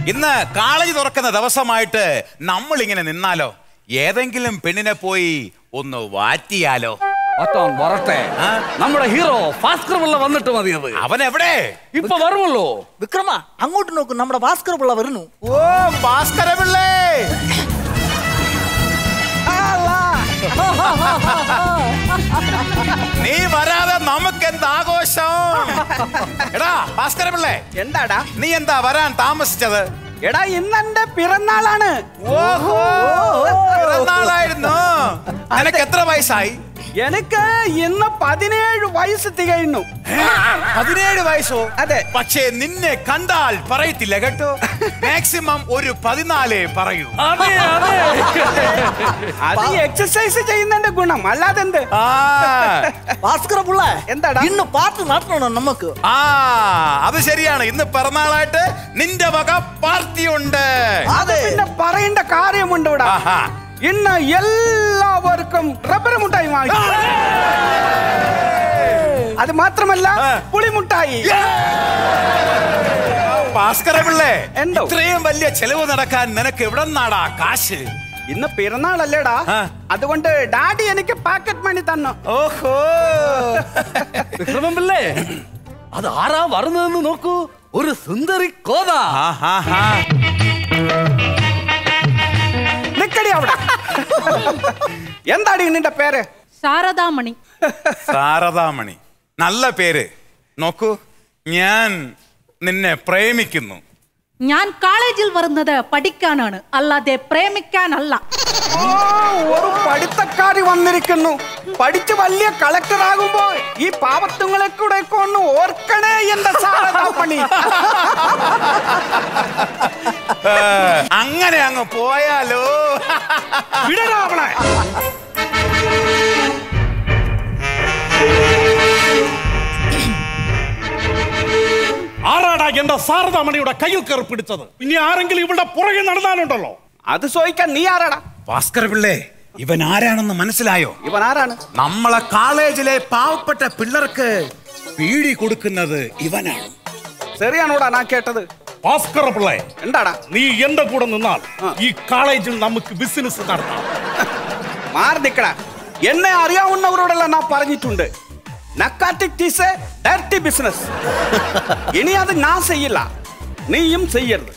ഇന്ന് കോളേജ് തുറക്കുന്ന ദിവസമായിട്ട് നമ്മൾ ഇങ്ങനെ നിന്നാലോ ഏതെങ്കിലും പെണ്ണിനെ പോയി ഒന്ന് വാറ്റിയാലോ അത്താൻ വരട്ടെ ആ? നമ്മുടെ ഹീറോ ഭാസ്കർ പിള്ള വന്നിട്ട് മതിയത് അവൻ എവിടെ ഇപ്പൊ വരുമല്ലോ വിക്രമ അങ്ങോട്ട് നോക്ക് നമ്മുടെ ഭാസ്കർ പിള്ള വരുന്നു ഓ ഭാസ്കര പിള്ളേ നീ വരാതെ നമുക്ക് എന്ത് ആഘോഷം എടാ ഭാസ്കര പിള്ളേ എന്താടാ നീ എന്താ വരാൻ താമസിച്ചത് എടാ ഇന്ന് എന്റെ പിറന്നാളാണ് ഓഹോ പിറന്നാളായിരുന്നു നിനക്ക് എത്ര വയസ്സായി എനിക്ക് ഇന്ന് പതിനേഴ് വയസ്സ് തികയുന്നു പതിനേഴ് വയസ്സോ അതെ. പക്ഷേ നിന്നെ കണ്ടാൽ പറയത്തില്ല കേട്ടോ മാക്സിമം ഒരു പതിനാലേ പറയൂ അതെ അതെ അത് എക്സസൈസ് ചെയ്യുന്നതിന്റെ ഗുണം അല്ലാതെ എന്ത് ആ ഭാസ്കര പിള്ള എന്താടാ? ഇന്ന് പാട്ട് നടത്തണം നമുക്ക് ആ അത് ശരിയാണ് ഇന്ന് പിറന്നാളായിട്ട് നിന്റെ വക പാർട്ടി ഉണ്ട് അത് പിന്നെ പറയേണ്ട കാര്യമുണ്ട് ഇവിടെ ആഹാ. ഇന്ന് എല്ലാവർക്കും റബ്ബർ മുട്ടായി വാങ്ങി അത് മാത്രമല്ല ആ. പുളിമുട്ടായി ഭാസ്കര പിള്ളേ എന്തോ? ഇത്രയും വലിയ ചെലവ് നടക്കാൻ നിനക്ക് എവിടെ നിന്നാടാ കാശ് ഇന്ന് പിറന്നാളല്ലേടാ ആ. അതുകൊണ്ട് ഡാഡി എനിക്ക് പാക്കറ്റ് മണി തന്നു ഓഹോ വിക്രമൻ പിള്ളേ അത് ആരാ വരുന്നതെന്ന് നോക്കൂ ഒരു സുന്ദരി കോത ആഹാഹാ. നിക്കടി അവിടെ എന്താടി നിന്റെ പേര് ശാരദാമണി സാരദാമണി നല്ല പേര് നോക്കൂ ഞാൻ നിന്നെ പ്രേമിക്കുന്നു ഞാൻ കോളേജിൽ വരുന്നത് പഠിക്കാനാണ് അല്ലാതെ പ്രേമിക്കാനല്ല ഓ, ഒരു പഠിത്തക്കാരി വന്നിരിക്കുന്നു പഠിച്ച് വലിയ കളക്ടർ ആകുമ്പോ ഈ പാവത്തുങ്ങളെ കൂടെ ഒക്കെ ഒന്ന് ഓർക്കണേ എന്റെ സാരദാമണി ഏ, അങ്ങനെ അങ്ങ് പോയാലോ വിടടാ അവളെ ആരാടാ എന്റെ സാരദാമണിയുടെ കയ്യിൽ കയറി പിടിച്ചത് ഇനി ആരെങ്കിലും ഇവിടെ പുറകെ നടന്നാലുണ്ടല്ലോ അത് ചോദിക്കാൻ നീ ആരാടാ ഭാസ്കർ പിള്ളേ ഇവൻ ആരാണെന്ന് മനസ്സിലായോ ഇവൻ ആരാണ് നമ്മളെ കോളേജിലെ പാവപ്പെട്ട പിള്ളേർക്ക് പീടി കൊടുക്കുന്നത് ഇവനാണ് ശരിയാണോടാ ഞാൻ കേട്ടത് ഭാസ്കര പിള്ളേ എന്താടാ നീ എന്റെ കൂടെ നിന്നാൽ ഈ കോളേജിൽ നമുക്ക് ബിസിനസ് നടത്താം മാറി നിക്കടാ എന്നെ അറിയാവുന്നവരോടെല്ലാം ഞാൻ പറഞ്ഞിട്ടുണ്ട് narcotic is a direct business ഇനി അത് ഞാൻ ചെയ്യില്ല നീയും ചെയ്യരുത്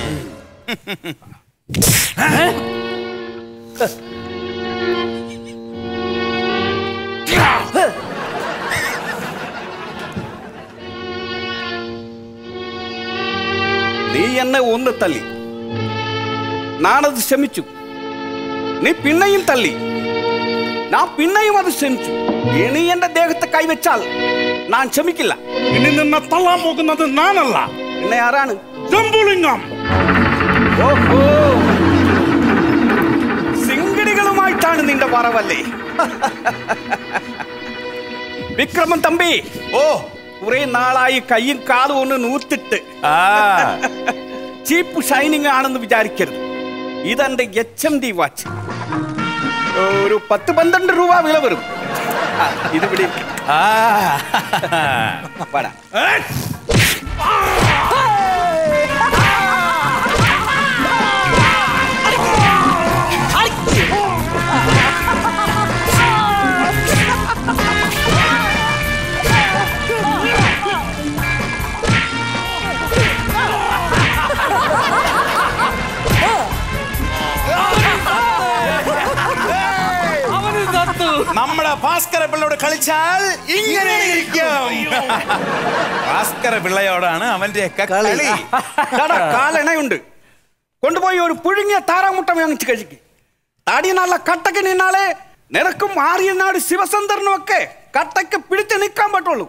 നീ എന്നെ ഒന്ന് തല്ലി ഞാനത് ക്ഷമിച്ചു നീ പിന്നെയും തള്ളി ഞാൻ പിന്നെയും അത് ക്ഷമിച്ചു ഇനി എന്റെ ദേഹത്തെ കൈവച്ചാൽ ഞാൻ ക്ഷമിക്കില്ല ഇനി നിന്നെ തള്ളാൻ പോകുന്നത് ഞാനല്ല പിന്നെ ആരാണ് ജംബുലിംഗം ഓഹോ സിംഗടികളുമായിട്ടാണ് നിന്റെ വറവല്ലേ വിക്രമൻ തമ്പി ഓ കുറെ നാളായി കയ്യും കാലും ഒന്ന് നൂത്തിട്ട് ആ ചീപ്പ് ഷൈനിങ് ആണെന്ന് വിചാരിക്കരുത് ഇതെന്റെ എച്ച് എം ഡി വാച്ച് ഒരു പത്ത് പന്ത്രണ്ട് രൂപ വില വരും ആ, ഇത് ഇവിടെ ഇരിക്ക്. ആ വാടാ. അവന് തത്തു നമ്മുടെ ഭാസ്കര പിള്ളയോട് കളിച്ചാൽ ഇങ്ങനെ ഇരിക്കും ഭാസ്കര പിള്ളയോടാണ് അവന്റെ ഒക്കെ കളി ദാടാ, കാലെണ്ണയുണ്ട് കൊണ്ടുപോയി ഒരു പുഴുങ്ങിയ താറാമുട്ട വാങ്ങിച്ച് കഴിക്ക് താടി നല്ല കട്ടക്ക് നിന്നാലേ നിനക്കും ആര്യനാട് ശിവസുന്ദരനും ഒക്കെ കട്ടക്ക് പിടിച്ച് നിൽക്കാൻ പറ്റുള്ളൂ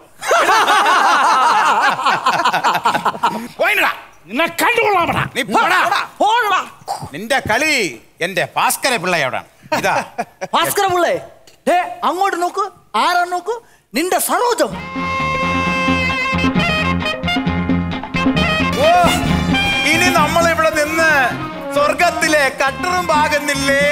പോയിനടാ. നിന്നെ കണ്ടുകൊള്ളാമടാ നീ പോടാ. പോടാ നിന്റെ കളി എന്റെ ഭാസ്കര പിള്ളയോടാണ് ഇതാ ഭാസ്കര പിള്ളേ ഏ അങ്ങോട്ട് നോക്ക് ആരാ നോക്ക് നിന്റെ സരോജം ഓ ഇനി നമ്മൾ ഇവിടെ നിന്ന് സ്വർഗത്തിലെ കട്ടറും പാകുന്നില്ലേ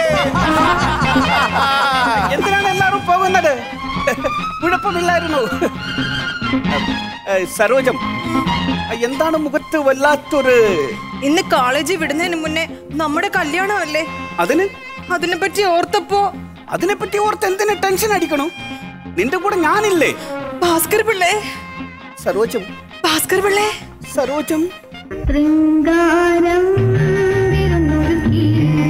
എന്തിനാണ് എല്ലാവരും പോകുന്നത് കുഴപ്പമില്ലായിരുന്നു ഏ, സരോജം എന്താണ് മുഖത്ത് വല്ലാത്തൊരു ഇന്ന് കോളേജിൽ വിടുന്നതിന് മുന്നേ നമ്മുടെ കല്യാണമല്ലേ അതിന് അതിനെ പറ്റി ഓർത്തപ്പോ അതിനെപ്പറ്റി ഓർത്ത് എന്തിനു ടെൻഷൻ അടിക്കണു നിന്റെ കൂടെ ഞാനില്ലേ ഭാസ്കർ പിള്ളേ സരോജം ഭാസ്കർ പിള്ളേ സരോജം ശൃംഗാരം വിരുന്നൊരുക്കി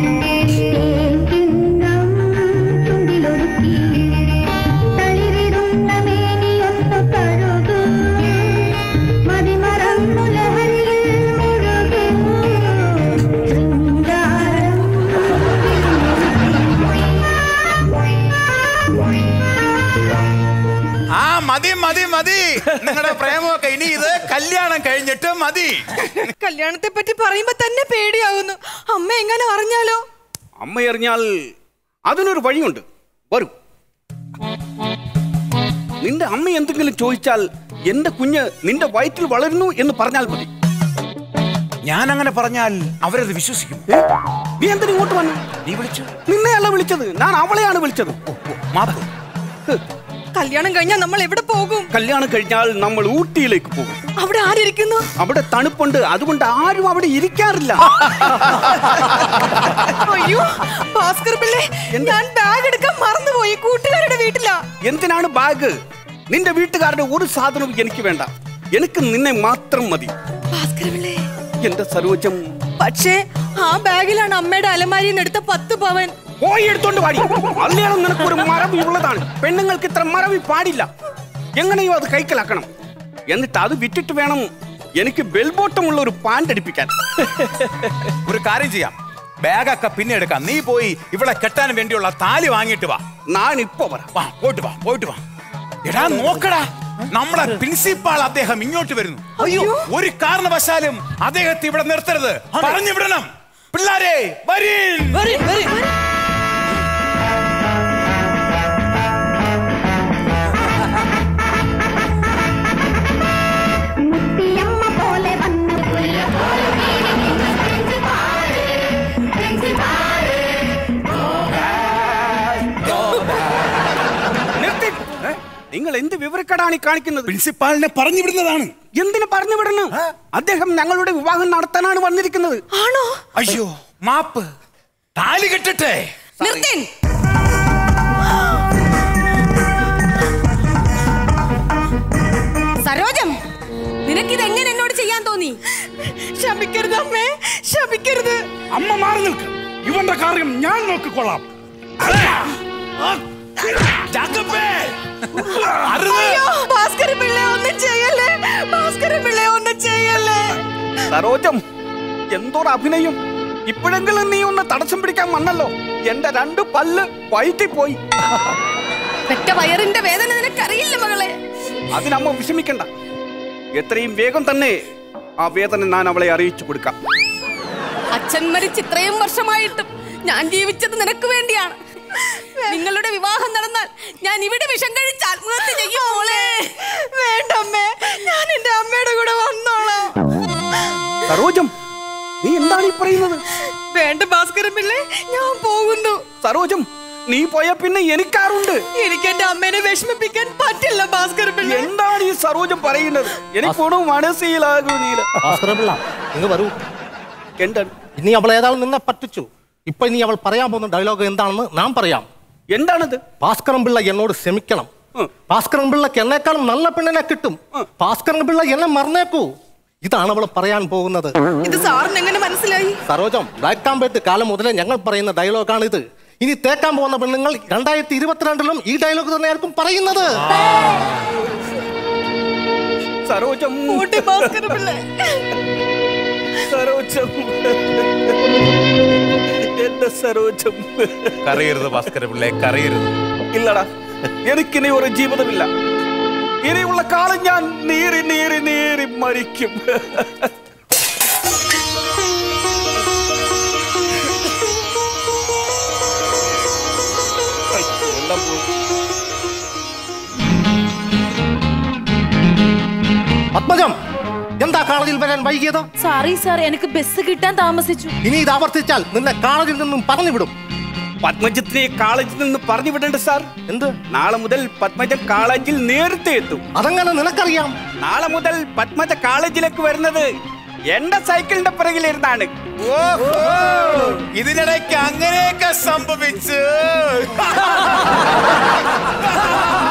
തേക്കിണ്ണം ചുണ്ടിലൊരുക്കി തളിരിടുന്ന മേനിയൊന്നു കഴുകൂ മതിമറന്നു ലഹരിയിൽ മുഴുകൂ ശൃംഗാരം ആ മതി മതി മതി നിങ്ങളുടെ പ്രേമമൊക്കെ ഇനി ഇത് കല്യാണം കഴിഞ്ഞിട്ട് മതി കല്യാണത്തെ പറ്റി പറയുമ്പോ തന്നെ പേടിയാവുന്നു അമ്മ എങ്ങനെ അറിഞ്ഞാലോ അമ്മ എറിഞ്ഞാൽ അതിനൊരു വഴിയുണ്ട് വരൂ നിന്റെ അമ്മ എന്തെങ്കിലും ചോദിച്ചാൽ എന്റെ കുഞ്ഞ് നിന്റെ വയറ്റിൽ വളരുന്നു എന്ന് പറഞ്ഞാൽ മതി ഞാൻ അങ്ങനെ പറഞ്ഞാൽ അവരത് വിശ്വസിക്കും ഏ? നീ എന്തിനു ഇങ്ങോട്ട് വന്നു നീ വിളിച്ചു നിന്നെയല്ല വിളിച്ചത് ഞാൻ അവളെയാണ് വിളിച്ചത് മാപ്പ് കല്യാണം കഴിഞ്ഞാൽ നമ്മൾ എവിടെ പോകും കല്യാണം കഴിഞ്ഞാൽ നമ്മൾ ഊട്ടിയിലേക്ക് പോകും അവിടെ ആരിയ്ക്കുന്നു അവിടെ തണുപ്പുണ്ട് അതുകൊണ്ട് ആരും അവിടെ ഇരിക്കാറില്ല അയ്യോ ഭാസ്കർ പിള്ളേ ഞാൻ ബാഗ് എടുക്കാൻ മറന്നുപോയി കൂട്ടുകാരുടെ വീട്ടിലാ എന്തിനാണ് ബാഗ് നിന്റെ വീട്ടുകാരുടെ ഒരു സാധനവും എനിക്ക് വേണ്ട എനിക്ക് നിന്നെ മാത്രം മതി ഭാസ്കർ പിള്ളേ എന്റെ സരോജം പക്ഷേ ആ ബാഗിലാണ് അമ്മയുടെ അലമാരിയിൽ നിന്ന് എടുത്ത പത്ത് പവൻ പോയി എടുത്തോണ്ട് പാടി കല്യാണം നിനക്കൊരു മറവി ഉള്ളതാണ് പെണ്ണുങ്ങൾക്ക് ഇത്ര മറവി പാടില്ല എങ്ങനെയോ അത് കൈക്കലാക്കണം എന്നിട്ട് അത് വിറ്റിട്ട് വേണം എനിക്ക് ബെൽബോട്ടമുള്ള ഒരു പാൻറ് അടിപ്പിക്കാൻ ഒരു കാര്യം ചെയ്യാം ബാഗൊക്കെ പിന്നെ എടുക്കാം നീ പോയി ഇവിടെ കെട്ടാൻ വേണ്ടിയുള്ള താലി വാങ്ങിയിട്ട് വാ ഞാൻ ഇപ്പൊ വരാം വാ പോയിട്ട് വാ പോയിട്ട് വാ എടാ നോക്കടാ നമ്മുടെ പ്രിൻസിപ്പാൾ അദ്ദേഹം ഇങ്ങോട്ട് വരുന്നു അയ്യോ. ഒരു കാരണവശാലും അദ്ദേഹത്തെ ഇവിടെ നിർത്തരുത് പറഞ്ഞു വിടണം പിള്ളാരെ വരീൻ മുത്തിയമ്മ പോലെ വന്നു നിർത്തി ഏ? നിങ്ങൾ എന്ത് വിവരക്കെടാണ് ഈ കാണിക്കുന്നത് പ്രിൻസിപ്പാളിനെ പറഞ്ഞു വിടുന്നതാണ് എന്തിനു പറഞ്ഞു വിടുന്നു അദ്ദേഹം ഞങ്ങളുടെ വിവാഹം നടത്താനാണ് വന്നിരിക്കുന്നത് ആണോ അയ്യോ മാപ്പ് താലി കെട്ടട്ടെ നിർത്തേൻ സരോജം നിനക്കിത് എങ്ങനെ എന്നോട് ചെയ്യാൻ തോന്നി ശപിക്കരുത് അമ്മേ ശപിക്കരുത് അമ്മ മാറി നിൽക്ക് ഇവന്റെ കാര്യം ഞാൻ നോക്കിക്കൊള്ളാം ജാക്കബേ! അരുത്! അയ്യോ ഭാസ്കര പിള്ളെ ഒന്നും ചെയ്യല്ലേ ഭാസ്കര പിള്ളെ ഒന്നും ചെയ്യല്ലേ സരോജം എന്തോട് അഭിനയം ഇപ്പോഴെങ്കിലും നീ ഒന്ന് തടസ്സം പിടിക്കാൻ വന്നല്ലോ എന്റെ രണ്ട് പല്ല് വയറ്റി പോയി പെറ്റ വയറിന്റെ വേദന നിനക്കറിയില്ല മകളെ അതിനമ്മ വിഷമിക്കണ്ട എത്രയും വേഗം തന്നെ ആ വേദന ഞാൻ അവളെ അറിയിച്ചു കൊടുക്കാം അച്ഛൻ മരിച്ച് ഇത്രയും വർഷമായിട്ടും ഞാൻ ജീവിച്ചത് നിനക്ക് വേണ്ടിയാണ് നിങ്ങളുടെ വിവാഹം നടന്നാൽ ഞാൻ ഇവിടെ വിഷം കഴിച്ച് ആത്മഹത്യ ചെയ്യും മോളെ വേണ്ടമ്മേ ഞാൻ എന്റെ അമ്മയുടെ കൂടെ വന്നോളാം സരോജം നീ എന്താണ് ഈ പറയുന്നത് വേണ്ട ഭാസ്കരൻ പിള്ളേ ഞാൻ പോകുന്നു സരോജം നീ പോയ പിന്നെ എനിക്കാറുണ്ട് എനിക്ക് എന്റെ അമ്മേനെ വിഷമിപ്പിക്കാൻ പറ്റില്ല ഭാസ്കരൻ പിള്ളേ എന്താണ് ഈ സരോജം പറയുന്നത് എനിക്കൊന്നും മനസ്സിലാകുന്നില്ല ഭാസ്കരപിള്ള നിങ്ങൾ വരൂ എന്താണ് ഇനി അവൾ ഏതാളും നിന്നെ പറ്റിച്ചു ഇപ്പൊ ഇനി അവൾ പറയാൻ പോകുന്ന ഡയലോഗ് എന്താണെന്ന് നാം പറയാം എന്താണത് ഭാസ്കരൻ പിള്ള എന്നോട് ക്ഷമിക്കണം ഉം. ഭാസ്കരൻ പിള്ളക്ക് എന്നെക്കാളും നല്ല പെണ്ണിനെ കിട്ടും ഭാസ്കരൻ പിള്ള എന്നെ മറന്നേക്കൂ ഇതാണ് അവൾ പറയാൻ പോകുന്നത് ഇത് സാറിന് എങ്ങനെ മനസ്സിലായി സരോജം ബ്ലാക്ക് ആൻഡ് വൈറ്റ് കാലം മുതലേ ഞങ്ങൾ പറയുന്ന ഡയലോഗാണ് ഇത് ഇനി തേക്കാൻ പോകുന്ന പെണ്ണുങ്ങൾ രണ്ടായിരത്തി ഇരുപത്തിരണ്ടിലും ഈ ഡയലോഗ് തന്നെയായിരിക്കും പറയുന്നത് സരോജം ഊട്ടി ഭാസ്കരൻ പിള്ളേ സരോജം എന്റെ സരോജം കരയരുത് ഭാസ്കര പിള്ളേ കരയരുത് ഇല്ലടാ എനിക്കിനി ഒരു ജീവിതമില്ല ഇനിയുള്ള കാലം ഞാൻ നീറി നീറി നീറി മരിക്കും അയ്യോ, എല്ലാം പോയി. പത്മജം എന്താ കോളേജിൽ വരാൻ വൈകിയത് സോറി സാർ എനിക്ക് ബസ് കിട്ടാൻ താമസിച്ചു ഇനി ഇത് ആവർത്തിച്ചാൽ നിന്നെ കോളേജിൽ നിന്നും പറഞ്ഞു വിടും പത്മജത്തിനെ കോളേജിൽ നിന്ന് പറഞ്ഞു വിടണ്ട സാർ എന്ത് നാളെ മുതൽ പത്മജ കോളേജിൽ നേരത്തെ എത്തും അതെങ്ങനെ നിനക്കറിയാം നാളെ മുതൽ പത്മജ കോളേജിലേക്ക് വരുന്നത് എന്റെ സൈക്കിളിന്റെ പിറകിലിരുന്നാണ് ഓഹോ ഇതിനിടയ്ക്ക് അങ്ങനെയൊക്കെ സംഭവിച്ചു